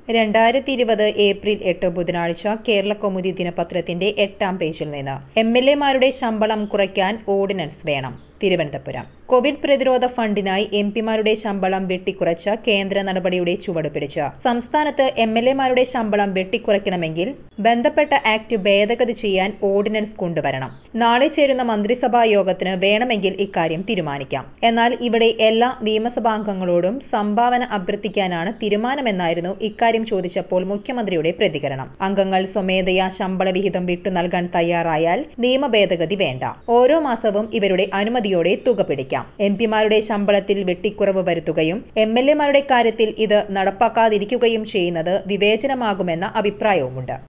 രണ്ടായിരത്തി ഇരുപത് ഏപ്രിൽ എട്ട് ബുധനാഴ്ച കേരള കൗമുദി ദിനപത്രത്തിന്റെ എട്ടാം പേജിൽ നിന്ന് എം എൽ എമാരുടെ ശമ്പളം കുറയ്ക്കാൻ ഓർഡിനൻസ് വേണം തിരുവനന്തപുരം കോവിഡ് പ്രതിരോധ ഫണ്ടിനായി എം പിമാരുടെ ശമ്പളം വെട്ടിക്കുറച്ച കേന്ദ്ര നടപടിയുടെ ചുവട് പിടിച്ച് സംസ്ഥാനത്ത് എം എൽ എമാരുടെ ശമ്പളം വെട്ടിക്കുറയ്ക്കണമെങ്കിൽ ബന്ധപ്പെട്ട ആക്ട് ഭേദഗതി ചെയ്യാൻ ഓർഡിനൻസ് കൊണ്ടുവരണം നാളെ ചേരുന്ന മന്ത്രിസഭാ യോഗത്തിന് വേണമെങ്കിൽ ഇക്കാര്യം തീരുമാനിക്കാം എന്നാൽ ഇവിടെ എല്ലാ നിയമസഭാംഗങ്ങളോടും സംഭാവന അഭ്യർത്ഥിക്കാനാണ് തീരുമാനമെന്നായിരുന്നു ഇക്കാര്യം ചോദിച്ചപ്പോൾ മുഖ്യമന്ത്രിയുടെ പ്രതികരണം അംഗങ്ങൾ സ്വമേധയാ ശമ്പള വിഹിതം വിട്ടു നൽകാൻ തയ്യാറായാൽ നിയമ ഭേദഗതി വേണ്ട ഓരോ മാസവും ഇവരുടെ അനുമതിയോടെ തുക പിടിക്കാം എം പിമാരുടെ ശമ്പളത്തിൽ വെട്ടിക്കുറവ് വരുത്തുകയും എം എൽ എമാരുടെ കാര്യത്തിൽ ഇത് നടപ്പാക്കാതിരിക്കുകയും ചെയ്യുന്നത് വിവേചനമാകുമെന്ന അഭിപ്രായവുമുണ്ട്